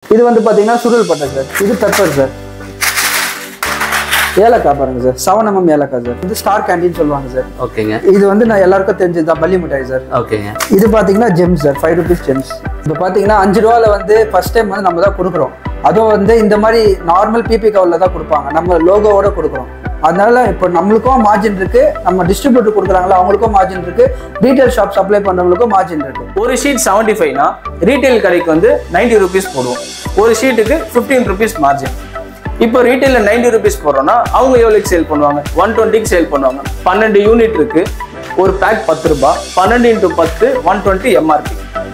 இது வந்து பார்த்தீங்கன்னா சுருள் பட்டை சார் இது பெப்பர் சார் ஏலக்காய் பாருங்க சார் செவன் எம்எம் ஏலக்காய் சார் இது ஸ்டார் கேண்டீன் சொல்லுவாங்க சார் ஓகேங்க இது வந்து நான் எல்லாருக்கும் தெரிஞ்சது தான் பள்ளி மிட்டாய் சார் ஓகேங்க இது பார்த்தீங்கன்னா Gems sir five rupees Gems இப்போ பார்த்தீங்கன்னா அஞ்சு ரூபால வந்து ஃபர்ஸ்ட் டைம் வந்து நம்ம தான் கொடுக்குறோம் அதுவும் வந்து இந்த மாதிரி நார்மல் பிபி கவரில் தான் கொடுப்பாங்க நம்ம லோகோவோட கொடுக்குறோம் அதனால இப்போ நம்மளுக்கும் மார்ஜின் இருக்கு நம்ம டிஸ்ட்ரிபியூட்டர் கொடுக்குறாங்களா அவங்களுக்கும் மார்ஜின் இருக்கு ரீட்டைல் ஷாப் சப்ளை பண்ணுறவங்களுக்கும் மார்ஜின் இருக்கு ஒரு ஷீட் செவன்ட்டி ஃபைவ்னா ரீட்டைல் கடைக்கு வந்து 90 ருபீஸ் போடுவோம் ஒரு ஷீட்டுக்கு ஃபிஃப்டீன் ருபீஸ் மார்ஜின் இப்போ ரீட்டைலில் 90 ருபீஸ் போடுறோம்னா அவங்க எவ்வளோக்கு சேல் பண்ணுவாங்க ஒன் டுவெண்ட்டிக்கு சேல் பண்ணுவாங்க பன்னெண்டு யூனிட் இருக்கு ஒரு பேக் பத்து ரூபாய் பன்னெண்டு இன்ட்டு பத்து ஒன் டுவெண்ட்டி எம்ஆர்பி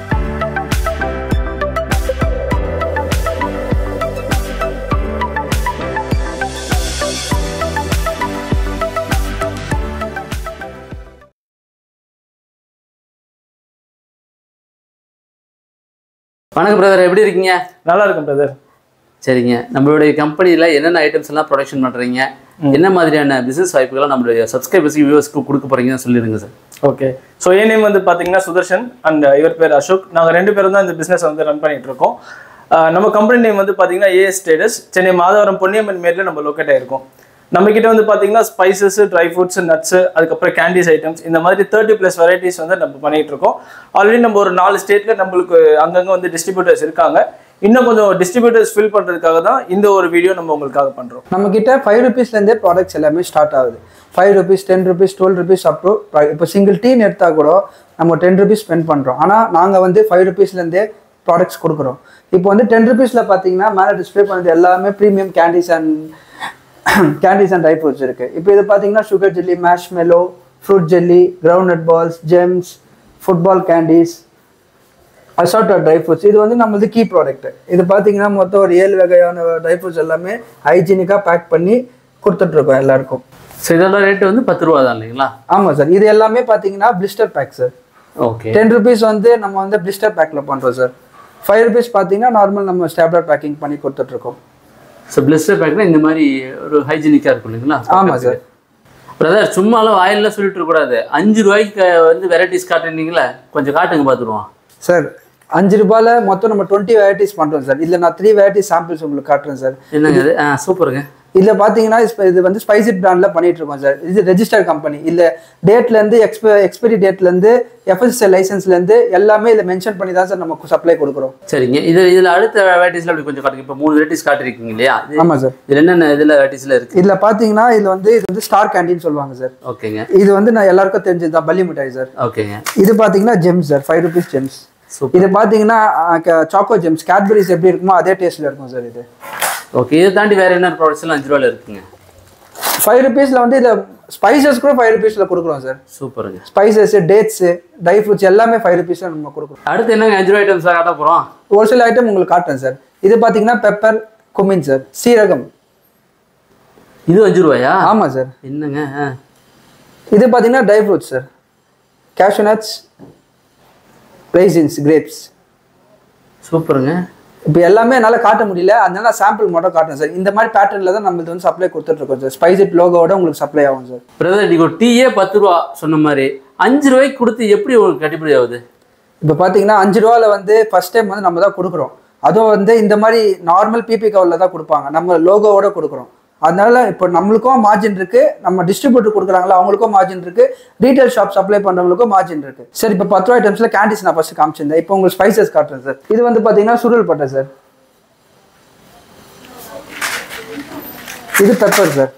வணக்கம் பிரதர் எப்படி இருக்கீங்க நல்லா இருக்கும் பிரதர் சரிங்க நம்மளுடைய கம்பெனியில் என்னென்ன ஐட்டம்ஸ் எல்லாம் ப்ரொடக்ஷன் பண்ணுறீங்க என்ன மாதிரியான பிசினஸ் வாய்ப்புகளை நம்மளுடைய சப்ஸ்கிரைபர்ஸ் வியூவர்ஸ்க்கு கொடுக்க போறீங்கன்னு சொல்லிடுங்க சார் ஓகே ஸோ என் நேம் வந்து பார்த்தீங்கன்னா சுதர்ஷன் அண்ட் இவர் பேர் அசோக் நாங்கள் ரெண்டு பேரும் தான் இந்த பிஸ்னஸ் வந்து ரன் பண்ணிட்டு இருக்கோம் ஆஹ் நம்ம கம்பெனி நேம் வந்து பார்த்தீங்கன்னா ஏஎஸ் ஸ்டேட்டஸ் சென்னை மாதவரம் பொன்னியம்மன் மேரில் நம்ம லொக்கேட் ஆயிருக்கோம் நம்ம கிட்ட வந்து பார்த்தீங்கன்னா ஸ்பைசஸ் ட்ரை ஃப்ரூட்ஸ் நட்ஸ் அதுக்கப்புறம் கேண்டீஸ் ஐட்டம்ஸ் இந்த மாதிரி தேர்ட்டி ப்ளஸ் வெரைட்டிஸ் வந்து நம்ம பண்ணிட்டு இருக்கோம் ஆல்ரெடி நம்ம ஒரு நாலு ஸ்டேட்ல நம்மளுக்கு அங்கங்கே வந்து டிஸ்ட்ரிபியூட்டர்ஸ் இருக்காங்க இன்னும் கொஞ்சம் டிஸ்ட்ரிபியூட்டர்ஸ் ஃபில் பண்ணுறதுக்காக தான் இந்த ஒரு வீடியோ நம்ம உங்களுக்காக பண்ணுறோம் நம்ம கிட்ட ஃபைவ் ருபீஸ்லேருந்தே ப்ராடக்ட்ஸ் எல்லாமே ஸ்டார்ட் ஆகுது five rupees ten rupees twelve rupees அப்ரூ இப்போ சிங்கிள் டீன் எடுத்தால் கூட நம்ம டென் ருபீஸ் ஸ்பெண்ட் பண்ணுறோம் ஆனால் நாங்கள் வந்து ஃபைவ் ருபீஸ்லேருந்தே ப்ராடக்ட்ஸ் கொடுக்குறோம் இப்போ வந்து டென் ருபீஸில் பார்த்தீங்கன்னா மேலே டிஸ்ப்ளே பண்ணது எல்லாமே premium candies and candies and dry fruits இருக்குது இப்போ இது பார்த்தீங்கன்னா sugar jelly marshmallow fruit jelly ground balls Gems football candies assorted dry fruits இது வந்து நம்மளது கீ ப்ராடக்ட் இது பார்த்தீங்கன்னா மொத்தம் ஒரு ஏழு வகையான ட்ரை ஃப்ரூட்ஸ் எல்லாமே ஹைஜீனிக்காக பேக் பண்ணி கொடுத்துட்ருக்கோம் எல்லாருக்கும் ஸோ இதோட ரேட்டு வந்து பத்து ரூபா தான் இல்லைங்களா ஆமாம் சார் இது எல்லாமே பார்த்தீங்கன்னா blister pack sir okay ten rupees வந்து நம்ம வந்து பிளிஸ்டர் பேக்கில் பண்ணுறோம் சார் ஃபைவ் ருபீஸ் பார்த்தீங்கன்னா நார்மல் நம்ம ஸ்டாப்லர் பேக்கிங் பண்ணி கொடுத்துட்ருக்கோம் ஸோ பிளிஸ்டர் பேக்னா இந்த மாதிரி ஒரு ஹைஜீனிக்காக இருக்கும் இல்லைங்களா ஆமாம் சார் பிரதர் சும்மாலாம் வாயிலாம் சொல்லிட்டு இருக்கக்கூடாது அஞ்சு ரூபாய்க்கு வந்து வெரைட்டிஸ் காட்டுனீங்களே கொஞ்சம் காட்டுங்க பார்த்துருவோம் சார் அஞ்சு ரூபாயில் மொத்தம் நம்ம டுவெண்ட்டி வெரைட்டிஸ் பண்ணுறோம் சார் இதில் நான் த்ரீ வெரைட்டிஸ் சாம்பிள்ஸ் உங்களுக்கு காட்டுறேன் சார் என்னங்க இது ஆ சூப்பருங்க இதில் பார்த்தீங்கன்னா இப்ப இது வந்து ஸ்பைசிட் பிராண்டில் பண்ணிட்டு இருக்கோம் சார் இது ரெஜிஸ்டர் கம்பெனி இல்லை டேட்லேருந்து எக்ஸ்ப எக்ஸ்பைரி டேட்லேருந்து எஃப்எஸ்எல் லைசன்ஸ்லேருந்து எல்லாமே இதில் மென்ஷன் பண்ணி தான் சார் நம்ம சப்ளை கொடுக்குறோம் சரிங்க இது இதில் அடுத்த வெரைட்டிஸில் அப்படி கொஞ்சம் காட்டுங்க இப்போ மூணு வெரைட்டிஸ் காட்டிருக்கீங்க இல்லையா இது- ஆமாம் சார் இதில் என்னென்ன இதில் வெரைட்டிஸில் இருக்குது இதில் பார்த்தீங்கன்னா இது வந்து இது வந்து ஸ்டார் கேண்டீன் சொல்லுவாங்க சார் ஓகேங்க இது வந்து நான் எல்லாருக்கும் தெரிஞ்சது தான் பள்ளி மிட்டாய் சார் ஓகேங்க இது பார்த்தீங்கன்னா Gems sir five rupees Gems super இது பார்த்தீங்கன்னா சாக்கோ ஜெம்ஸ் கேட்பரிஸ் எப்படி இருக்குமோ அதே டேஸ்ட்டில் இருக்கும் சார் இது ஓகே இதை தாண்டி வேறு என்ன ப்ராடக்ட்ஸ் எல்லாம் அஞ்சு ரூபாயில் இருக்குங்க ஃபைவ் ருபீஸில் வந்து இதில் ஸ்பைசஸ் கூட ஃபைவ் ருபீஸில் கொடுக்குறோம் சார் சூப்பருங்க ஸ்பைசஸ் டேட்ஸு ட்ரை ஃப்ரூட்ஸ் எல்லாமே ஃபைவ் ருபீஸில் நம்ம கொடுக்குறோம் அடுத்து என்னங்க அஞ்சு ரூபா ஐட்டம்ஸ் காட்ட போகிறோம் ஒரு சில ஐட்டம் உங்களுக்கு காட்டுறேன் சார் இது பார்த்தீங்கன்னா பெப்பர் குமின் சார் சீரகம் இது அஞ்சு ரூபாயா ஆமாம் சார் என்னங்க ஆ. இது பார்த்தீங்கன்னா dry fruits sir cashew nuts raisins grapes சூப்பருங்க இப்போ எல்லாமே என்னால் காட்ட முடியல அதனால சாம்பிள் மட்டும் காட்டுறேன் சார் இந்த மாதிரி பேட்டர்னில் தான் நம்ம இது வந்து சப்ளை கொடுத்துட்ருக்கோம் சார் ஸ்பைசிட் லோகோவோட உங்களுக்கு சப்ளை ஆகும் சார் பிரதர் நீங்கள் ஒரு டீயே பத்து ரூபா சொன்ன மாதிரி அஞ்சு ரூபாய்க்கு கொடுத்து எப்படி உங்களுக்கு கட்டுப்படி ஆகுது இப்போ பார்த்தீங்கன்னா அஞ்சு ரூபாவில் வந்து ஃபர்ஸ்ட் டைம் வந்து நம்ம தான் கொடுக்குறோம் அதுவும் வந்து இந்த மாதிரி நார்மல் பிபி கவரில் தான் கொடுப்பாங்க நம்ம லோகோவோட கொடுக்குறோம் அதனால இப்போ நம்மளுக்கும் மார்ஜின் இருக்கு நம்ம டிஸ்ட்ரிபியூட்டர் கொடுக்குறாங்களா அவங்களுக்கும் மார்ஜின் இருக்கு ரீட்டைல் ஷாப் சப்ளை பண்ணுறவங்களுக்கும் மார்ஜின் இருக்கு சார் இப்போ பத்து ரூபா ஐட்டம்ஸில் கேண்டீஸ் நான் ஃபர்ஸ்ட் காமிச்சிருந்தேன் இப்போ உங்களுக்கு ஸ்பைசஸ் காட்டுறேன் சார் இது வந்து பார்த்தீங்கன்னா சுருள் பட்டை சார் இது பெப்பர் சார்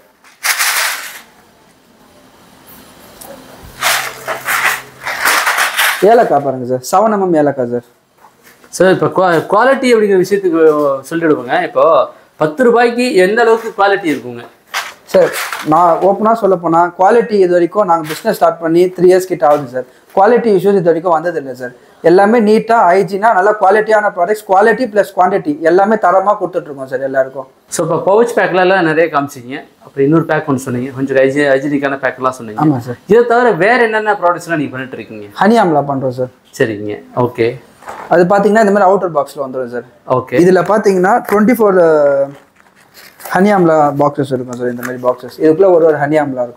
ஏலக்காய் பாருங்க சார் செவன் எம்எம் ஏலக்காய் சார் சார் இப்போ குவாலிட்டி அப்படிங்கிற விஷயத்துக்கு சொல்லிடுவோங்க இப்போ பத்து ரூபாய்க்கு எந்த அளவுக்கு குவாலிட்டி இருக்குங்க சார் நான் ஓப்பனாக சொல்ல போனால் குவாலிட்டி இது வரைக்கும் நாங்கள் பிஸ்னஸ் ஸ்டார்ட் பண்ணி த்ரீ இயர்ஸ் கிட்ட ஆகுது சார் குவாலிட்டி இஷ்யூஸ் இது வரைக்கும் வந்ததில்லை சார் எல்லாமே நீட்டாக ஹைஜீனாக நல்லா குவாலிட்டியான ப்ராடக்ட்ஸ் குவாலிட்டி ப்ளஸ் குவான்டிட்டி எல்லாமே தரமாக கொடுத்துட்ருக்கோம் சார் எல்லாருக்கும் ஸோ இப்போ பவுச் பேக்லலாம் நிறைய காமிச்சிங்க அப்புறம் இன்னொரு பேக் ஒன்று சொன்னீங்க கொஞ்சம் ஹைஜி ஹைஜீனிக்கான பேக்லாம் சொன்னீங்க ஆமாம் சார் இதை தவிர வேற என்னென்ன ப்ராடக்ட்ஸ்லாம் நீங்கள் பண்ணிட்டு இருக்கீங்க ஹனி ஆம்லா பண்ணுறோம் சார் சரிங்க ஓகே அது பார்த்தீங்கன்னா இந்த மாதிரி அவுட்டர் பாக்ஸில் வந்துடும் சார் ஓகே இதில் பார்த்தீங்கன்னா twenty four honey amla boxes இருக்கும் சார் இந்த மாதிரி பாக்ஸஸ் இதுக்குள்ளே ஒரு ஒரு ஹனி ஆம்லா இருக்கும்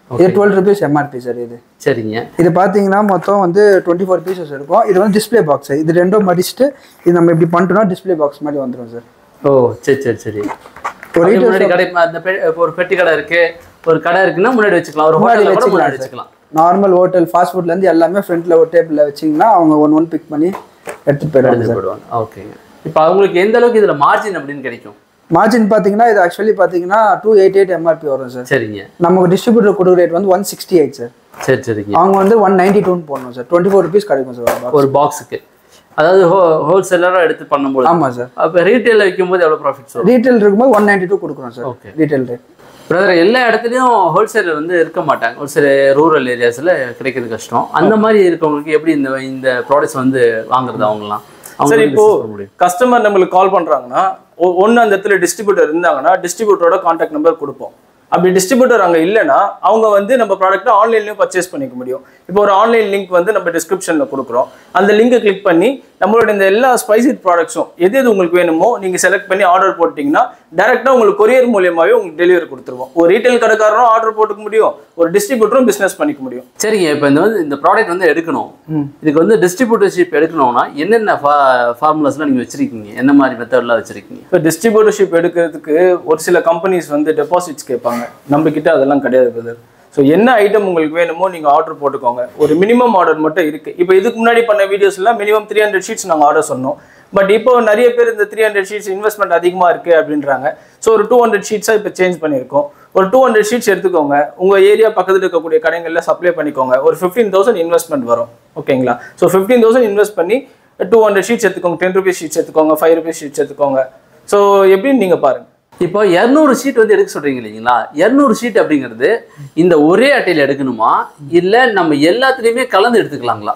இது டுவெல் ருபீஸ் எம்ஆர்பி சார் இது சரிங்க இது பார்த்தீங்கன்னா மொத்தம் வந்து டுவெண்ட்டி ஃபோர் பீசஸ் இருக்கும் இது வந்து டிஸ்ப்ளே பாக்ஸ் இது ரெண்டும் மடிச்சுட்டு இது நம்ம இப்படி பண்ணிட்டோம்னா டிஸ்ப்ளே பாக்ஸ் மாதிரி வந்துடும் சார் ஓ சரி சரி சரி ஒரு அப்படியே முன்னாடி கடை அந்த பெ- இப்போ ஒரு பெட்டி கடை இருக்கு ஒரு கடை இருக்குன்னா முன்னாடி வச்சுக்கலாம் ஒரு முன்னாடி ஹோட்டல்ல கூட முன்னாடி வச்சுக்கலாம் வச்சுக்கலாம் நார்மல் ஹோட்டல் ஃபாஸ்ட் ஃபுட்லேருந்து எல்லாமே ஃப்ரண்ட்டில் ஒரு டேபிளில் வச்சிங்கன்னா அவங்க ஒன் ஒன் பிக் பண்ணி எடுத்துகிட்டு போயிடுவாங்க எடுத்து சார் போயிடுவாங்க ஓகேங்க இப்போ அவங்களுக்கு எந்த அளவுக்கு இதுல மார்ஜின் அப்படின்னு கிடைக்கும் மார்ஜின் பார்த்தீங்கன்னா இது ஆக்சுவலி பார்த்தீங்கன்னா டூ எயிட் எயிட் எம்ஆர்பி வரும் சார் சரிங்க நமக்கு டிஸ்ட்ரிபியூட்டர் கொடுக்குற ரேட் வந்து ஒன் சிக்ஸ்டி எயிட் சார் சரி சரிங்க அவங்க வந்து ஒன் நைன்டி டூன்னு போடணும் சார் டுவெண்ட்டி ஃபோர் ருபீஸ் கிடைக்கும் சார் ஒரு பாக்ஸுக்கு அதாவது ஹோ ஹோல்சேலராக எடுத்து பண்ணும்போது ஆமாம் சார் அப்போ ரீட்டைலில் விற்கும்போது எவ்வளோ ப்ராஃபிட்ஸ் வரும் ரீட்டைல் இருக்கும்போது ஒன் நைன்டி டூ கொடுக்குறோம் sir Okay. Retail rate brother எல்லா இடத்துலையும் ஹோல்சேலர் வந்து இருக்க மாட்டாங்க ஒரு சில ரூரல் ஏரியாஸில் கிடைக்கிறது கஷ்டம் அந்த மாதிரி இருக்கவங்களுக்கு எப்படி இந்த இந்த ப்ராடக்ட்ஸ் வந்து வாங்குறது அவங்கலாம் அவங்க சரி வந்து இப்போ business பண்ண முடியும் கஸ்டமர் நம்மளுக்கு கால் பண்றாங்கன்னா ஒன்று அந்த இடத்துல டிஸ்ட்ரிபியூட்டர் இருந்தாங்கன்னா டிஸ்ட்ரிபியூட்டரோட கான்டாக்ட் நம்பர் கொடுப்போம் அப்படி டிஸ்ட்ரிபியூட்டர் அங்கே இல்லைன்னா அவங்க வந்து நம்ம ப்ராடக்ட்டை ஆன்லைன்லையும் பர்ச்சேஸ் பண்ணிக்க முடியும் இப்போ ஒரு ஆன்லைன் லிங்க் வந்து நம்ம டிஸ்கிரிப்ஷனில் கொடுக்குறோம் அந்த லிங்கை கிளிக் பண்ணி நம்மளோட இந்த எல்லா ஸ்பைசி ப்ராடக்ட்ஸும் எது எது உங்களுக்கு வேணுமோ நீங்கள் செலக்ட் பண்ணி ஆர்டர் போட்டிங்கன்னா டேரெக்டாக உங்களுக்கு கொரியர் மூலியமாகவே உங்களுக்கு டெலிவரி கொடுத்துருவோம் ஒரு ரீட்டைல் கடைக்காரரும் ஆர்டர் போட்டுக்க முடியும் ஒரு டிஸ்ட்ரிபியூட்டரும் பிஸ்னஸ் பண்ணிக்க முடியும் சரிங்க இப்போ இந்த வந்து இந்த ப்ராடக்ட் வந்து எடுக்கணும் இதுக்கு வந்து டிஸ்ட்ரிபியூட்டர்ஷிப் எடுக்கணும்னா என்னென்ன ஃபார்முலாஸ்லாம் நீங்கள் வச்சிருக்கீங்க என்ன மாதிரி மெத்தட்லாம் வச்சிருக்கீங்க இப்போ டிஸ்ட்ரிபியூட்டர்ஷிப் எடுக்கிறதுக்கு ஒரு சில கம்பெனிஸ் வந்து டெபாசிட்ஸ் கேட்பாங்க நம்ம கிட்ட அதெல்லாம் கிடையாது பிரதர் ஸோ என்ன ஐட்டம் உங்களுக்கு வேணுமோ நீங்கள் ஆர்டர் போட்டுக்கோங்க ஒரு மினிமம் ஆர்டர் மட்டும் இருக்குது இப்போ இதுக்கு முன்னாடி பண்ண வீடியோஸ்லாம் மினிமம் த்ரீ ஹண்ட்ரட் ஷீட்ஸ் நாங்கள் ஆர்டர் சொன்னோம் பட் இப்போ நிறைய பேர் இந்த த்ரீ ஹண்ட்ரட் ஷீட்ஸ் இன்வெஸ்ட்மெண்ட் அதிகமாக இருக்குது அப்படின்றாங்க ஸோ ஒரு டூ ஹண்ட்ரட் ஷீட்ஸாக இப்போ சேஞ்ச் பண்ணியிருக்கோம் ஒரு டூ ஹண்ட்ரட் ஷீட்ஸ் எடுத்துக்கோங்க உங்கள் ஏரியா பக்கத்தில் இருக்கக்கூடிய கடைகளில் சப்ளை பண்ணிக்கோங்க ஒரு ஃபிஃப்டீன் தௌசண்ட் இன்வெஸ்ட்மெண்ட் வரும் ஓகேங்களா ஸோ ஃபிஃப்டீன் தௌசண்ட் இன்வெஸ்ட் பண்ணி டூ ஹண்ட்ரட் ஷீட்ஸ் எடுத்துக்கோங்க டென் ருபீஸ் ஷீட்ஸ் எடுத்துக்கோங்க ஃபைவ் ருபீஸ் ஷீட்ஸ் எடுத்துக்கோங்க ஸோ எப்படின்னு நீங்கள் பாருங்க இப்போ இரநூறு ஷீட் வந்து எடுக்க சொல்றீங்க இல்லைங்களா இரநூறு ஷீட் அப்படிங்கிறது இந்த ஒரே அட்டையில் எடுக்கணுமா இல்லை நம்ம எல்லாத்துலேயுமே கலந்து எடுத்துக்கலாங்களா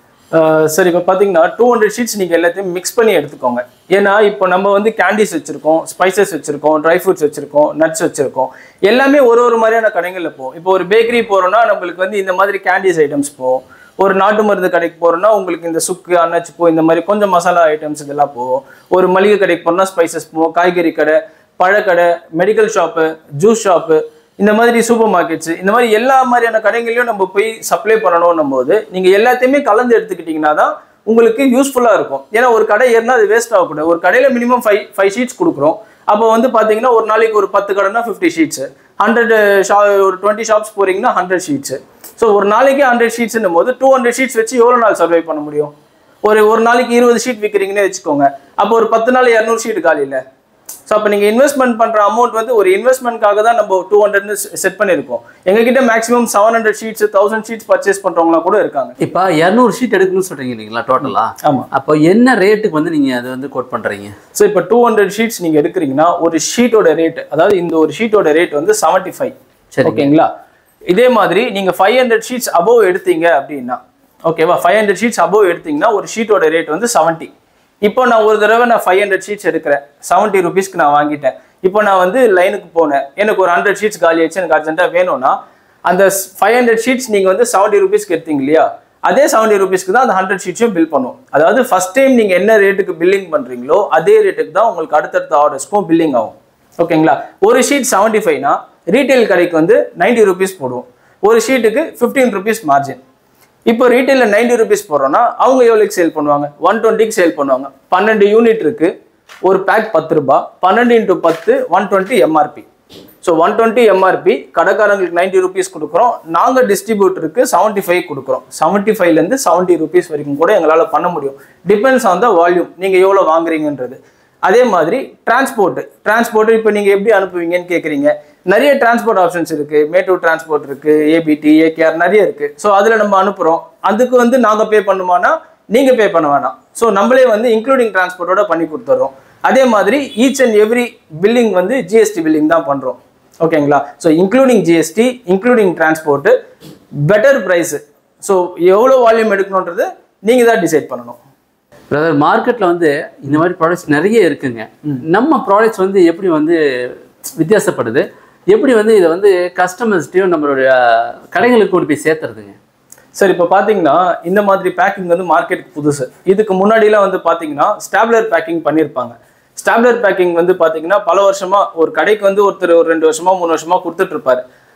அஹ் சரி இப்போ பார்த்தீங்கன்னா டூ ஹண்ட்ரட் ஷீட்ஸ் நீங்கள் எல்லாத்தையும் மிக்ஸ் பண்ணி எடுத்துக்கோங்க ஏன்னா இப்போ நம்ம வந்து கேண்டீஸ் வச்சிருக்கோம் ஸ்பைசஸ் வச்சிருக்கோம் ட்ரை ஃப்ரூட்ஸ் வச்சிருக்கோம் நட்ஸ் வச்சிருக்கோம் எல்லாமே ஒரு ஒரு மாதிரியான கடைகளில் போகும் இப்போ ஒரு பேக்கரி போகிறோம்னா நம்மளுக்கு வந்து இந்த மாதிரி கேண்டீஸ் ஐட்டம்ஸ் போகும் ஒரு நாட்டு மருந்து கடைக்கு போகிறோம்னா உங்களுக்கு இந்த சுக்கு அன்னச்சிப்பூ இந்த மாதிரி கொஞ்சம் மசாலா ஐட்டம்ஸ் இதெல்லாம் போகும் ஒரு மளிகை கடைக்கு போகிறோம்னா ஸ்பைசஸ் போகும் காய்கறி கடை பழக்கடை மெடிக்கல் ஷாப்பு ஜூஸ் ஷாப்பு இந்த மாதிரி சூப்பர் மார்க்கெட்ஸ் இந்த மாதிரி எல்லா மாதிரியான கடைகளையும் நம்ம போய் சப்ளை பண்ணணும் போது நீங்கள் எல்லாத்தையுமே கலந்து எடுத்துக்கிட்டிங்கன்னா தான் உங்களுக்கு யூஸ்ஃபுல்லாக இருக்கும் ஏன்னா ஒரு கடை ஏறினா அது வேஸ்ட் ஆகக்கூடாது ஒரு கடையில் மினிமம் ஃபைவ் ஃபைவ் ஷீட்ஸ் கொடுக்குறோம் அப்போ வந்து பார்த்தீங்கன்னா ஒரு நாளைக்கு ஒரு பத்து கடைனா ஃபிஃப்டி ஷீட்ஸ் ஹண்ட்ரட் ஷா ஒரு டுவெண்ட்டி ஷாப்ஸ் போறீங்கன்னா ஹண்ட்ரட் ஷீட்ஸ் ஸோ ஒரு நாளைக்கு ஹண்ட்ரட் ஷீட்ஸ்னும் போது டூ ஹண்ட்ரட் ஷீட்ஸ் வச்சு எவ்வளோ நாள் சர்வை பண்ண முடியும் ஒரு ஒரு நாளைக்கு இருபது ஷீட் விற்கிறீங்கன்னே வச்சுக்கோங்க அப்போ ஒரு பத்து நாள் இரநூறு ஷீட் காலி இல்லை ஸோ அப்போ நீங்கள் இன்வெஸ்ட்மெண்ட் பண்ணுற அமௌண்ட் வந்து ஒரு இன்வெஸ்ட்மெண்ட்காக தான் நம்ம டூ ஹண்ட்ரட்னு செட் பண்ணியிருக்கோம் எங்ககிட்ட maximum seven hundred sheets thousand sheets purchase பண்ணுறவங்களாம் கூட இருக்காங்க இப்போ இரநூறு ஷீட் எடுக்கணும்னு சொல்றீங்க இல்லைங்களா டோட்டலா ஆமாம் அப்போ என்ன ரேட்டுக்கு வந்து நீங்கள் அது வந்து கோட் பண்ணுறீங்க ஸோ இப்போ டூ ஹண்ட்ரட் ஷீட்ஸ் நீங்கள் எடுக்கிறீங்கன்னா ஒரு ஷீட்டோட ரேட் அதாவது இந்த ஒரு ஷீட்டோட ரேட் வந்து செவன்ட்டி ஃபைவ் சரிங்க. ஓகேங்களா இதே மாதிரி நீங்கள் ஃபைவ் ஹண்ட்ரட் ஷீட்ஸ் அபோவ் எடுத்தீங்க அப்படின்னா ஓகேவா ஃபைவ் ஹண்ட்ரட் ஷீட்ஸ் அபோவ் எடுத்தீங்கன்னா ஒரு ஷீட்டோட ரேட் வந்து செவன்ட்டி இப்போ நான் ஒரு தடவை நான் ஃபைவ் ஹண்ட்ரட் ஷீட்ஸ் எடுக்கிறேன் செவன்ட்டி ருபீஸ்க்கு நான் வாங்கிட்டேன் இப்போ நான் வந்து லைனுக்கு போனேன் எனக்கு ஒரு ஹண்ட்ரட் ஷீட்ஸ் காலி ஆயிடுச்சு எனக்கு அர்ஜென்ட்டாக வேணும்னா அந்த ஃபைவ் ஹண்ட்ரட் ஷீட்ஸ் நீங்கள் வந்து செவன்ட்டி ருபீஸ்க்கு எடுத்தீங்க இல்லையா அதே செவன்ட்டி ருபீஸ்க்கு தான் அந்த ஹண்ட்ரட் ஷீட்ஸும் பில் பண்ணும் அதாவது ஃபர்ஸ்ட் டைம் நீங்கள் என்ன ரேட்டுக்கு பில்லிங் பண்ணுறீங்களோ அதே ரேட்டுக்கு தான் உங்களுக்கு அடுத்தடுத்த ஆர்டர்ஸ்க்கும் பில்லிங் ஆகும் ஓகேங்களா ஒரு ஷீட் செவன்ட்டி ஃபைவ்னா ரீட்டைல் கடைக்கு வந்து நைன்ட்டி ருபீஸ் போடுவோம் ஒரு ஷீட்டுக்கு ஃபிஃப்டீன் ருபீஸ் மார்ஜின் இப்போ ரீட்டைலில் நைன்டி ருபீஸ் போடுறோம்னா அவங்க எவ்வளோக்கு சேல் பண்ணுவாங்க ஒன் டுவெண்ட்டிக்கு சேல் பண்ணுவாங்க பன்னெண்டு யூனிட் இருக்கு ஒரு பேக் பத்து ரூபாய் பன்னெண்டு இன்ட்டு பத்து one twenty MRP so one twenty MRP கடைக்காரங்களுக்கு நைன்டி ருபீஸ் கொடுக்குறோம் நாங்கள் டிஸ்ட்ரிபியூட்டருக்கு செவன்ட்டி ஃபைவ் கொடுக்குறோம் செவன்ட்டி ஃபைவ்லேருந்து செவன்ட்டி ருபீஸ் வரைக்கும் கூட எங்களால் பண்ண முடியும் டிபெண்ட்ஸ் ஆன் த வால்யூம் நீங்கள் எவ்வளோ வாங்குறீங்கன்றது அதே மாதிரி டிரான்ஸ்போர்ட் டிரான்ஸ்போர்ட் இப்போ நீங்கள் எப்படி அனுப்புவீங்கன்னு கேட்குறீங்க நிறைய டிரான்ஸ்போர்ட் ஆப்ஷன்ஸ் இருக்கு மேட்டூர் டிரான்ஸ்போர்ட் இருக்கு ஏபிடி ஏகேஆர் நிறைய இருக்கு ஸோ அதில் நம்ம அனுப்புகிறோம் அதுக்கு வந்து நாங்கள் பே பண்ணுமானா நீங்கள் பே பண்ண வேணாம் ஸோ நம்மளே வந்து இன்க்ளூடிங் டிரான்ஸ்போர்ட்டோட பண்ணி கொடுத்துட்றோம் அதே மாதிரி ஈச் அண்ட் எவ்ரி பில்லிங் வந்து ஜிஎஸ்டி பில்லிங் தான் பண்ணுறோம் ஓகேங்களா so including GST including transport better price so எவ்வளோ வால்யூம் எடுக்கணுன்றது நீங்கள் தான் டிசைட் பண்ணணும் பிரதர் மார்க்கெட்டில் வந்து இந்த மாதிரி ப்ராடக்ட்ஸ் நிறைய இருக்குங்க நம்ம ப்ராடக்ட்ஸ் வந்து எப்படி வந்து வித்தியாசப்படுது எப்படி வந்து இதை வந்து கஸ்டமர்ஸ்ட்டையும் நம்மளுடைய கடைகளுக்கு கொண்டு போய் சேர்த்துறதுங்க சார் இப்போ பார்த்தீங்கன்னா இந்த மாதிரி பேக்கிங் வந்து மார்க்கெட்டுக்கு புதுசு இதுக்கு முன்னாடிலாம் வந்து பார்த்தீங்கன்னா ஸ்டாப்லர் பேக்கிங் பண்ணியிருப்பாங்க ஸ்டாப்லர் பேக்கிங் வந்து பார்த்தீங்கன்னா பல வருஷமா ஒரு கடைக்கு வந்து ஒருத்தர் ஒரு ரெண்டு வருஷமா மூணு வருஷமா கொடுத்துட்டு இருப்பாரு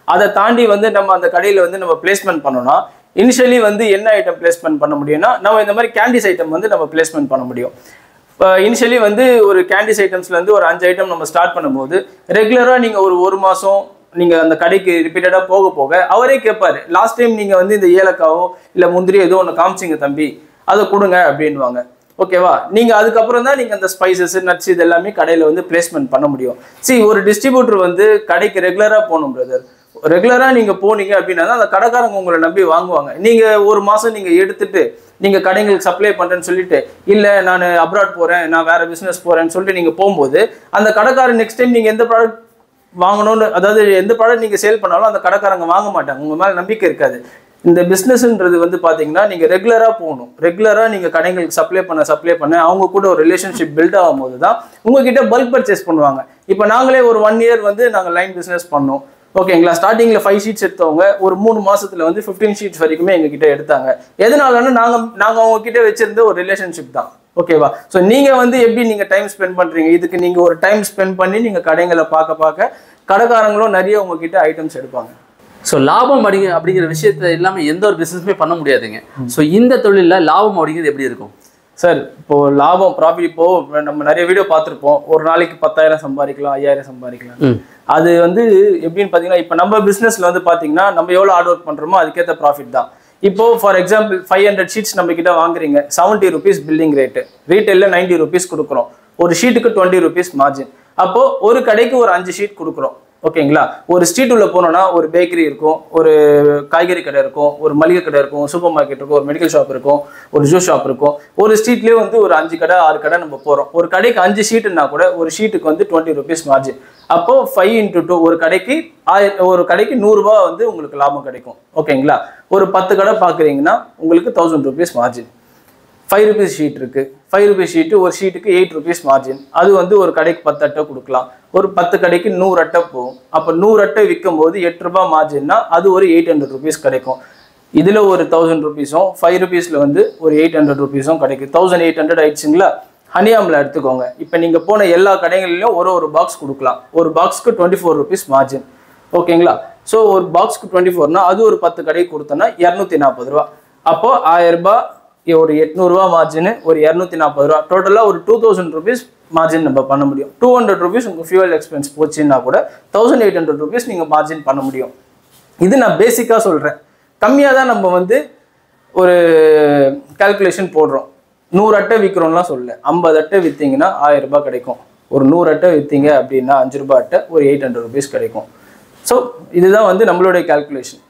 அதை தாண்டி வந்து நம்ம அந்த கடையில் வந்து நம்ம பிளேஸ்மெண்ட் பண்ணோம்னா இனிஷியலி வந்து என்ன ஐட்டம் பிளேஸ்மெண்ட் பண்ண முடியும்னா நம்ம இந்த மாதிரி கேண்டிஸ் ஐட்டம் வந்து நம்ம பிளேஸ்மெண்ட் பண்ண முடியும் இப்போ இனிஷியலி வந்து ஒரு கேண்டிஸ் ஐட்டம்ஸ்லேருந்து ஒரு அஞ்சு ஐட்டம் நம்ம ஸ்டார்ட் பண்ணும்போது ரெகுலராக நீங்கள் ஒரு ஒரு மாதம் நீங்கள் அந்த கடைக்கு ரிப்பீட்டடாக போக போக அவரே கேட்பாரு லாஸ்ட் டைம் நீங்கள் வந்து இந்த ஏலக்காவோ இல்லை முந்திரி ஏதோ ஒன்று காமிச்சிங்க தம்பி அதை கொடுங்க அப்படின்வாங்க ஓகேவா நீங்கள் அதுக்கப்புறம் தான் நீங்கள் அந்த ஸ்பைசஸ் நட்ஸ் இது எல்லாமே கடையில் வந்து பிளேஸ்மெண்ட் பண்ண முடியும் see ஒரு டிஸ்ட்ரிபியூட்டர் வந்து கடைக்கு ரெகுலராக போகணும் பிரதர் ரெகுலராக நீங்கள் போனீங்க அப்படின்னா தான் அந்த கடைக்காரங்க உங்களை நம்பி வாங்குவாங்க நீங்கள் ஒரு மாதம் நீங்கள் எடுத்துட்டு நீங்கள் கடைங்களுக்கு சப்ளை பண்ணுறேன்னு சொல்லிட்டு இல்லை நான் அப்ராட் போகிறேன் நான் வேற பிஸ்னஸ் போகிறேன்னு சொல்லிட்டு நீங்கள் போகும்போது அந்த கடைக்காரன் நெக்ஸ்ட் டைம் நீங்கள் எந்த ப்ராடக்ட் வாங்கணும்னு அதாவது எந்த ப்ராடக்ட் நீங்கள் சேல் பண்ணாலும் அந்த கடைக்காரங்க வாங்க மாட்டாங்க உங்கள் மேலே நம்பிக்கை இருக்காது இந்த பிஸ்னஸ்ன்றது வந்து பார்த்தீங்கன்னா நீங்கள் ரெகுலராக போகணும் ரெகுலராக நீங்கள் கடைங்களுக்கு சப்ளை பண்ண சப்ளை பண்ண அவங்க கூட ஒரு ரிலேஷன்ஷிப் பில்ட் ஆகும்போது தான் உங்ககிட்ட பல்க் பர்ச்சேஸ் பண்ணுவாங்க இப்போ நாங்களே ஒரு ஒன் இயர் வந்து நாங்கள் லைன் பிஸ்னஸ் பண்ணோம் ஓகேங்களா ஸ்டார்டிங்கில் ஃபைவ் ஷீட்ஸ் எடுத்தவங்க ஒரு மூணு மாசத்துல வந்து ஃபிஃப்டீன் ஷீட்ஸ் வரைக்குமே எங்ககிட்ட எடுத்தாங்க எதனாலன்னா நாங்கள் நாங்கள் அவங்க கிட்ட வச்சிருந்த ஒரு ரிலேஷன்ஷிப் தான் ஓகேவா ஸோ நீங்கள் வந்து எப்படி நீங்கள் டைம் ஸ்பெண்ட் பண்ணுறீங்க இதுக்கு நீங்கள் ஒரு டைம் ஸ்பெண்ட் பண்ணி நீங்கள் கடைங்களை பார்க்க பார்க்க கடைக்காரங்களும் நிறைய உங்ககிட்ட ஐட்டம்ஸ் எடுப்பாங்க ஸோ லாபம் அப்படிங்க அப்படிங்கிற விஷயத்த இல்லாமல் எந்த ஒரு பிஸ்னஸுமே பண்ண முடியாதுங்க ஸோ இந்த தொழிலில் லாபம் அப்படிங்கிறது எப்படி இருக்கும் சார் இப்போ லாபம் ப்ராஃபிட் இப்போ நம்ம நிறைய வீடியோ பார்த்துருப்போம் ஒரு நாளைக்கு பத்தாயிரம் சம்பாதிக்கலாம் ஐயாயிரம் சம்பாதிக்கலாம் ம் அது வந்து எப்படின்னு பார்த்தீங்கன்னா இப்போ நம்ம பிஸ்னஸ்ல வந்து பார்த்தீங்கன்னா நம்ம எவ்வளோ ஹார்ட் ஒர்க் பண்ணுறோமோ அதுக்கேற்ற ப்ராஃபிட் தான் இப்போ for example five hundred sheets நம்ம கிட்ட வாங்குறீங்க செவன்ட்டி ருபீஸ் பில்டிங் ரேட்டு ரீட்டைலில் நைன்ட்டி ருபீஸ் கொடுக்குறோம் ஒரு ஷீட்டுக்கு டுவெண்ட்டி ருபீஸ் மார்ஜின் அப்போ ஒரு கடைக்கு ஒரு அஞ்சு ஷீட் கொடுக்குறோம் ஓகேங்களா ஒரு ஸ்ட்ரீட் உள்ள போனோம்னா ஒரு பேக்கரி இருக்கும் ஒரு காய்கறி கடை இருக்கும் ஒரு மளிகை கடை இருக்கும் சூப்பர் மார்க்கெட் இருக்கும் ஒரு மெடிக்கல் ஷாப் இருக்கும் ஒரு ஜூஸ் ஷாப் இருக்கும் ஒரு ஸ்ட்ரீட்லேயே வந்து ஒரு அஞ்சு கடை ஆறு கடை நம்ம போகிறோம் ஒரு கடைக்கு அஞ்சு ஷீட்டுனா கூட ஒரு ஷீட்டுக்கு வந்து டுவெண்ட்டி ருபீஸ் மார்ஜின் அப்போ ஃபைவ் இன்ட்டு டூ ஒரு கடைக்கு ஆயிர ஒரு கடைக்கு நூறுரூவா வந்து உங்களுக்கு லாபம் கிடைக்கும் ஓகேங்களா ஒரு பத்து கடை பார்க்குறீங்கன்னா உங்களுக்கு thousand rupees margin five rupees sheet இருக்கு ஃபைவ் ருபீஸ் ஷீட்டு ஒரு ஷீட்டுக்கு எயிட் ருபீஸ் மார்ஜின் அது வந்து ஒரு கடைக்கு பத்து அட்டை கொடுக்கலாம் ஒரு பத்து கடைக்கு நூறு அட்டை போகும் அப்போ நூறு அட்டை விற்கும் போது எட்டு ரூபாய் மார்ஜின்னா அது ஒரு எயிட் ஹண்ட்ரட் ருபீஸ் கிடைக்கும் இதில் ஒரு தௌசண்ட் ருபீஸும் ஃபைவ் ருபீஸில் வந்து ஒரு எயிட் ஹண்ட்ரட் ருபீஸும் கிடைக்கும் தௌசண்ட் எயிட் ஹண்ட்ரட் ஆயிடுச்சுங்களா ஹனியாமில் எடுத்துக்கோங்க இப்போ நீங்கள் போன எல்லா கடைகள்லையும் ஒரு ஒரு பாக்ஸ் கொடுக்கலாம் ஒரு பாக்ஸ்க்கு டுவெண்ட்டி ஃபோர் ருபீஸ் மார்ஜின் ஓகேங்களா ஸோ ஒரு பாக்ஸ்க்கு டுவெண்ட்டி ஃபோர்னா அது ஒரு பத்து கடைக்கு கொடுத்தோன்னா இரநூத்தி நாற்பது ரூபா அப்போ ஆயிரம் ரூபாய் ஒரு எட்நூறுரூவா மார்ஜின் ஒரு இரநூத்தி நாற்பது ரூபா டோட்டலாக ஒரு டூ தௌசண்ட் ருபீஸ் மார்ஜின் நம்ம பண்ண முடியும் டூ ஹண்ட்ரட் ருபீஸ் உங்கள் ஃபியூவல் எக்ஸ்பென்ஸ் போச்சுன்னா கூட தௌசண்ட் எயிட் ஹண்ட்ரட் ருபீஸ் நீங்கள் மார்ஜின் பண்ண முடியும் இது நான் பேசிக்காக சொல்கிறேன் கம்மியாக தான் நம்ம வந்து ஒரு கால்குலேஷன் போடுறோம் நூறு அட்டை விற்கிறோம்லாம் சொல்லல ஐம்பது அட்டை விற்றீங்கன்னா ஆயிரம் ரூபாய் கிடைக்கும் ஒரு நூறு அட்டை விற்றீங்க அப்படின்னா அஞ்சு ரூபாய் அட்டை ஒரு எயிட் ஹண்ட்ரட் ருபீஸ் கிடைக்கும் ஸோ இதுதான் வந்து நம்மளுடைய கால்குலேஷன்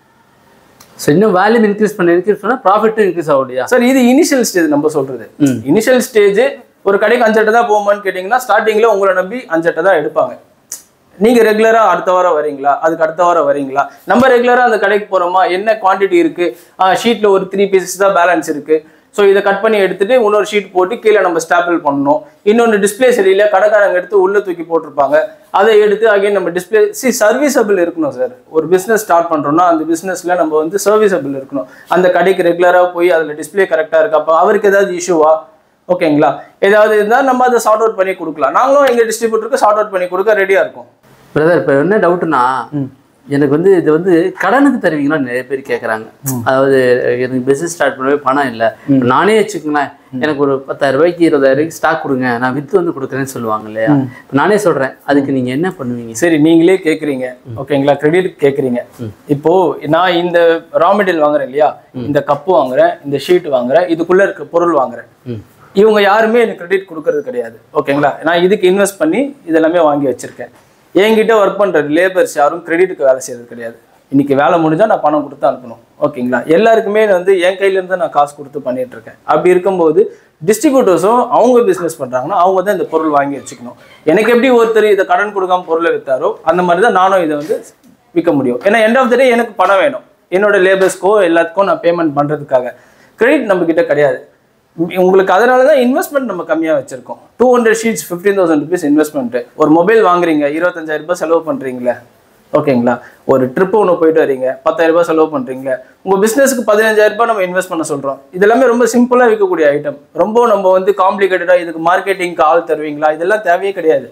ஸோ இன்னும் வேல்யூம் இன்க்ரீஸ் பண்ண இன்க்ரீஸ் பண்ணால் ப்ராஃபிட்டும் இன்க்ரீஸ் ஆகும் இல்லையா சார் இது இனிஷியல் ஸ்டேஜ் நம்ம சொல்றது ம். இனிஷியல் ஸ்டேஜ் ஒரு கடைக்கு அஞ்சு அட்டை தான் போகுமான்னு கேட்டிங்கன்னா ஸ்டார்டிங்ல உங்களை நம்பி அஞ்சு அட்டை தான் எடுப்பாங்க நீங்க ரெகுலரா அடுத்த வாரம் வரீங்களா அதுக்கு அடுத்த வாரம் வரீங்களா நம்ம ரெகுலரா அந்த கடைக்கு போறோமா என்ன குவாண்டிட்டி இருக்கு ஷீட்ல ஒரு த்ரீ பீசஸ் தான் பேலன்ஸ் இருக்கு ஸோ இதை கட் பண்ணி எடுத்துட்டு இன்னொரு ஷீட் போட்டு கீழே நம்ம ஸ்டாப்பிள் பண்ணணும் இன்னொன்று டிஸ்பிளே சரியில்லை கடைக்காரங்க எடுத்து உள்ள தூக்கி போட்டிருப்பாங்க அதை எடுத்து அகைன் நம்ம டிஸ்பிளே சி சர்வீசபிள் இருக்கணும் சார் ஒரு பிஸ்னஸ் ஸ்டார்ட் பண்றோம்னா அந்த பிஸ்னஸ்ல நம்ம வந்து சர்வீசபிள் இருக்கணும் அந்த கடைக்கு ரெகுலராக போய் அதில் டிஸ்பிளே கரெக்டாக இருக்கா அப்போ அவருக்கு ஏதாவது இஷ்யூவா ஓகேங்களா ஏதாவது இருந்தால் நம்ம அதை சார்ட் அவுட் பண்ணி கொடுக்கலாம் நாங்களும் எங்கள் டிஸ்ட்ரிபியூட்டருக்கு சார்ட் அவுட் பண்ணி கொடுக்க ரெடியாக இருக்கோம் பிரதர் இப்போ என்ன டவுட்னா எனக்கு வந்து இது வந்து கடனுக்கு தருவீங்களான்னு நிறைய பேர் கேட்குறாங்க அதாவது எனக்கு பிஸ்னஸ் ஸ்டார்ட் பண்ணவே பணம் இல்லை இப்ப நானே வச்சுக்கோங்களேன் எனக்கு ஒரு பத்தாயிரம் ரூபாய்க்கு இருபதாயிரம் ரூபாய்க்கு ஸ்டாக் கொடுங்க நான் வித்து வந்து கொடுக்குறேன்னு சொல்லுவாங்க இல்லையா இப்ப நானே சொல்றேன் அதுக்கு நீங்க என்ன பண்ணுவீங்க சரி நீங்களே கேட்குறீங்க ஓகேங்களா கிரெடிட் கேட்குறீங்க இப்போ நான் இந்த ரா மெட்டீரியல் வாங்குறேன் இல்லையா இந்த கப்பு வாங்குறேன் இந்த ஷீட் வாங்குறேன் இதுக்குள்ள இருக்க பொருள் வாங்குறேன் ம். இவங்க யாருமே எனக்கு கிரெடிட் கொடுக்கறது கிடையாது ஓகேங்களா நான் இதுக்கு இன்வெஸ்ட் பண்ணி இதெல்லாமே வாங்கி வச்சிருக்கேன் என்கிட்ட ஒர்க் பண்ற லேபர்ஸ் யாரும் கிரெடிட்டுக்கு வேலை செய்யறது கிடையாது இன்னைக்கு வேலை முடிஞ்சா நான் பணம் கொடுத்து அனுப்பணும் ஓகேங்களா எல்லாருக்குமே வந்து என் கையில இருந்து நான் காசு கொடுத்து பண்ணிட்டு இருக்கேன் அப்படி இருக்கும்போது டிஸ்ட்ரிபியூட்டர்ஸும் அவங்க பிசினஸ் பண்றாங்கன்னா அவங்க தான் இந்த பொருள் வாங்கி வச்சுக்கணும் எனக்கு எப்படி ஒருத்தர் இதை கடன் கொடுக்காம பொருளை வித்தாரோ அந்த மாதிரி தான் நானும் இதை வந்து விற்க முடியும் ஏன்னா எண்ட் ஆஃப் த டே எனக்கு பணம் வேணும் என்னோட லேபர்ஸ்க்கோ எல்லாத்துக்கும் நான் பேமெண்ட் பண்றதுக்காக கிரெடிட் நம்ம கிட்ட கிடையாது உம் உங்களுக்கு அதனால தான் இன்வெஸ்ட்மெண்ட் நம்ம கம்மியாக வச்சிருக்கோம் two hundred sheets fifteen thousand rupees investment ஒரு மொபைல் வாங்குறீங்க இருபத்தஞ்சாயிரம் ரூபாய் செலவு பண்றீங்களே ஓகேங்களா ஒரு ட்ரிப்பு ஒன்று போயிட்டு வரீங்க பத்தாயிரம் ரூபாய் செலவு பண்றீங்களே உங்க பிசினஸ்க்கு பதினஞ்சாயிரம் ரூபாய் நம்ம இன்வெஸ்ட் பண்ண சொல்றோம் இதெல்லாமே ரொம்ப சிம்பிளா விற்கக்கூடிய ஐட்டம் ரொம்ப நம்ம வந்து காம்ப்ளிகேட்டடா இதுக்கு மார்க்கெட்டிங்க்கு ஆள் தருவீங்களா இதெல்லாம் தேவையே கிடையாது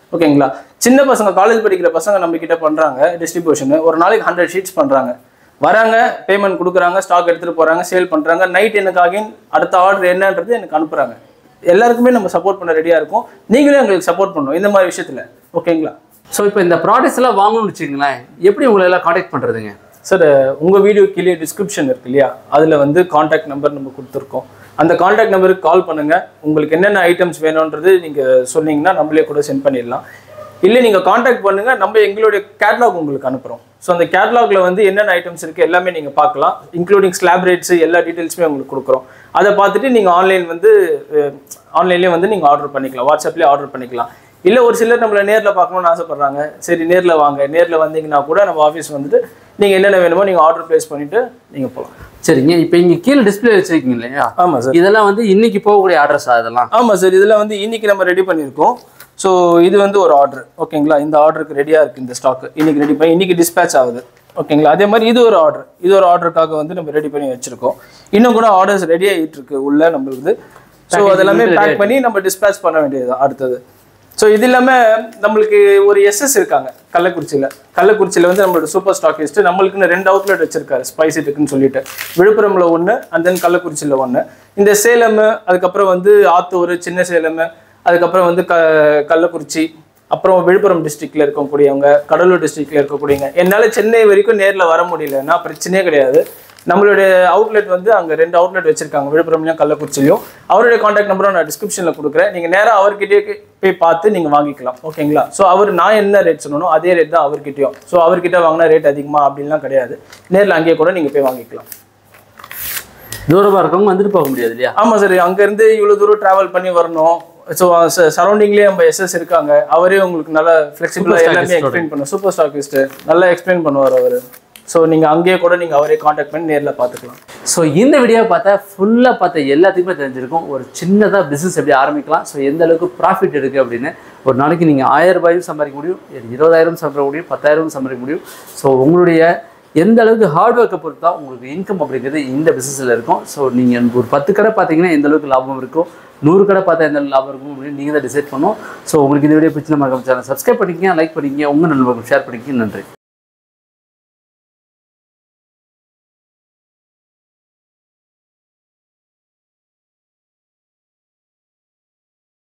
ஓகேங்களா சின்ன பசங்க காலேஜ் படிக்கிற பசங்க நம்ம கிட்ட பண்றாங்க டிஸ்ட்ரிபியூஷன் ஒரு நாளைக்கு ஹண்ட்ரட் ஷீட்ஸ் பண்றாங்க வராங்க பேமெண்ட் கொடுக்குறாங்க ஸ்டாக் எடுத்துட்டு போறாங்க சேல் பண்றாங்க நைட் எனக்கு அகைன் அடுத்த ஆர்டர் என்னன்றது எனக்கு அனுப்புறாங்க எல்லாருக்குமே நம்ம சப்போர்ட் பண்ண ரெடியா இருக்கோம் நீங்களும் எங்களுக்கு சப்போர்ட் பண்ணணும் இந்த மாதிரி விஷயத்துல ஓகேங்களா ஸோ இப்போ இந்த ப்ராடக்ட்ஸ் எல்லாம் வாங்கணும்னு வச்சுங்களேன் எப்படி உங்களை எல்லாம் காண்டாக்ட் பண்ணுறதுங்க சார் உங்கள் வீடியோ கீழே டிஸ்கிரிப்ஷன் இருக்கு இல்லையா அதில் வந்து காண்டாக்ட் நம்பர் நம்ம கொடுத்துருக்கோம் அந்த காண்டாக்ட் நம்பருக்கு கால் பண்ணுங்கள் உங்களுக்கு என்னென்ன ஐட்டம்ஸ் வேணுன்றது நீங்கள் சொன்னீங்கன்னா நம்மளே கூட சென்ட் பண்ணிடலாம் இல்லை நீங்கள் காண்டாக்ட் பண்ணுங்கள் நம்ம எங்களுடைய கேட்லாக் உங்களுக்கு அனுப்புகிறோம் ஸோ அந்த கேட்லாகில் வந்து என்னென்ன ஐட்டம்ஸ் இருக்குது எல்லாமே நீங்கள் பார்க்கலாம் இன்க்ளூடிங் ஸ்லாப் ரேட்ஸு எல்லா டீட்டெயில்ஸுமே உங்களுக்கு கொடுக்குறோம் அதை பார்த்துட்டு நீங்கள் ஆன்லைன் வந்து ஆன்லைன்லேயே வந்து நீங்கள் ஆர்டர் பண்ணிக்கலாம் வாட்ஸ்அப்லேயே ஆர்டர் பண்ணிக்கலாம் இல்லை ஒரு சிலர் நம்மளை நேரில் பார்க்கணும்னு ஆசைப்பட்றாங்க சரி நேரில் வாங்க நேரில் வந்தீங்கன்னா கூட நம்ம ஆஃபீஸ் வந்துட்டு நீங்கள் என்னென்ன வேணுமோ நீங்கள் ஆர்டர் ப்ளேஸ் பண்ணிவிட்டு நீங்கள் போகலாம் சரிங்க இப்போ இங்கே கீழே டிஸ்பிளே வச்சிருக்கீங்க இல்லையா ஆமாம் சார் இதெல்லாம் வந்து இன்னைக்கு போகக்கூடிய அட்ரஸா இதெல்லாம் ஆமாம் சார் இதில் வந்து இன்னைக்கு நம்ம ரெடி பண்ணியிருக்கோம் ஸோ இது வந்து ஒரு ஆர்டர் ஓகேங்களா இந்த ஆர்டருக்கு ரெடியாக இருக்குது இந்த ஸ்டாக் இன்னைக்கு ரெடி பண்ணி இன்னைக்கு டிஸ்பேச் ஆகுது ஓகேங்களா அதே மாதிரி இது ஒரு ஆர்டர் இது ஒரு ஆர்டருக்காக வந்து நம்ம ரெடி பண்ணி வச்சிருக்கோம் இன்னும் கூட ஆர்டர்ஸ் ரெடி ஆகிட்டு இருக்கு உள்ள நம்மளுக்கு ஸோ அதெல்லாமே பேக் பண்ணி நம்ம டிஸ்பேச் பண்ண வேண்டியது அடுத்தது ஸோ இது இல்லாமல் நம்மளுக்கு ஒரு எஸ்எஸ் இருக்காங்க கள்ளக்குறிச்சியில் கள்ளக்குறிச்சியில் வந்து நம்மளோட சூப்பர் ஸ்டாக்கிஸ்ட் நம்மளுக்குன்னு ரெண்டு அவுட்லெட் வச்சிருக்காரு ஸ்பைசி டெக்குன்னு சொல்லிட்டு விழுப்புரம்ல ஒன்று அண்ட் தென் கள்ளக்குறிச்சியில் ஒன்று இந்த சேலம் அதுக்கப்புறம் வந்து ஆத்தூர் சின்ன சேலம் அதுக்கப்புறம் வந்து க கள்ளக்குறிச்சி அப்புறம் விழுப்புரம் டிஸ்ட்ரிக்ட்ல இருக்கக்கூடியவங்க கடலூர் டிஸ்ட்ரிக்ட்ல இருக்கக்கூடியவங்க என்னால் சென்னை வரைக்கும் நேரில் வர முடியலன்னா பிரச்சனையே கிடையாது நம்மளுடைய அவுட்லெட் வந்து அங்கே ரெண்டு அவுட்லெட் வச்சிருக்காங்க விழுப்புரம்லையும் கள்ளக்குறிச்சிலையும் அவருடைய காண்டாக்ட் நம்பரும் நான் டிஸ்கிரிப்ஷனில் கொடுக்குறேன் நீங்கள் நேராக அவர்கிட்டயே போய் பார்த்து நீங்கள் வாங்கிக்கலாம் ஓகேங்களா ஸோ அவர் நான் என்ன ரேட் சொன்னனோ அதே ரேட் தான் அவர்கிட்டயும் ஸோ அவர்கிட்ட வாங்கினா ரேட் அதிகமாக அப்படின்லாம் கிடையாது நேரில் அங்கேயே கூட நீங்கள் போய் வாங்கிக்கலாம் தூரமாக இருக்கவங்க வந்துட்டு போக முடியாது இல்லையா ஆமாம் சார் அங்கேருந்து இவ்வளோ தூரம் ட்ராவல் பண்ணி வரணும் ஸோ சரௌண்டிங்லேயே நம்ம எஸ்எஸ் இருக்காங்க அவரே உங்களுக்கு நல்லா ஃப்ளெக்சிபிளாக Super எல்லாமே stockist எக்ஸ்பிளைன் பண்ணும் சூப்பர் ஸ்டாக்கிஸ்ட் நல்லா எக்ஸ்பிளைன் பண்ணுவார் அவர் ஸோ நீங்கள் அங்கேயே கூட நீங்கள் அவரே காண்டாக்ட் பண்ணி நேரில் பார்த்துக்கலாம் ஸோ இந்த வீடியோவை பார்த்தா ஃபுல்லாக பார்த்த எல்லாத்துக்குமே தெரிஞ்சிருக்கும் ஒரு சின்னதாக பிஸ்னஸ் எப்படி ஆரம்பிக்கலாம் ஸோ எந்த அளவுக்கு ப்ராஃபிட் இருக்குது அப்படின்னு ஒரு நாளைக்கு நீங்கள் ஆயிரம் ரூபாயும் சம்பாதிக்க முடியும் இருபதாயிரம் சம்பாதிக்க முடியும் பத்தாயிரம் சம்பாதிக்க முடியும் ஸோ உங்களுடைய எந்த அளவுக்கு ஹார்ட் ஒர்க்கை பொறுத்து தான் உங்களுக்கு இன்கம் அப்படிங்கிறது இந்த பிஸ்னஸில் இருக்கும் ஸோ நீங்கள் ஒரு பத்து கடை பார்த்தீங்கன்னா எந்த அளவுக்கு லாபம் இருக்கும் நூறு கடை பார்த்தா எந்த அளவுக்கு லாபம் இருக்கும் அப்படின்னு நீங்கள் தான் டிசைட் பண்ணணும் ஸோ உங்களுக்கு இந்த வீடியோ பிடிச்சி நம்ம சேனல் சப்ஸ்கிரைப் பண்ணிக்கங்க லைக் பண்ணிக்கங்க உங்கள் நண்பர்களுக்கு ஷேர் பண்ணிக்கங்க நன்றி